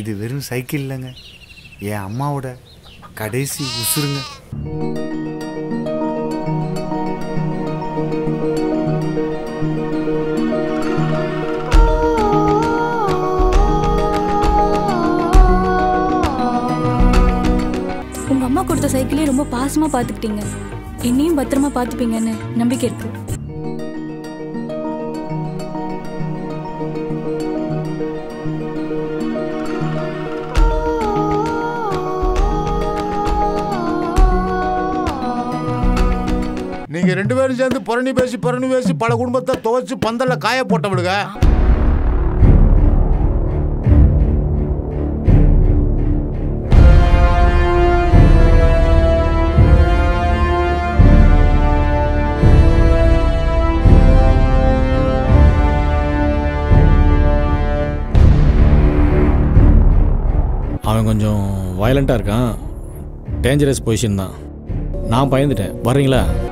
இது வெறும் சைக்கிள் இல்லைங்க என் அம்மாவோட கடைசி உசுருங்க உங்க அம்மா கொடுத்த சைக்கிளே ரொம்ப பாசமா பாத்துக்கிட்டீங்க என்னையும் பத்திரமா பாத்துப்பீங்கன்னு நம்பிக்கை இருக்கு நீங்க ரெண்டு பேரும் சேர்ந்து புரணி பேசி புரணி பேசி பல குடும்பத்தை துவைச்சு பந்தல்ல காய போட்டவளுங்க அவன் கொஞ்சம் வயலண்ட்டாக இருக்கான் டேஞ்சரஸ் பொசிஷன் தான் நான் பயந்துட்டேன் வர்றீங்களா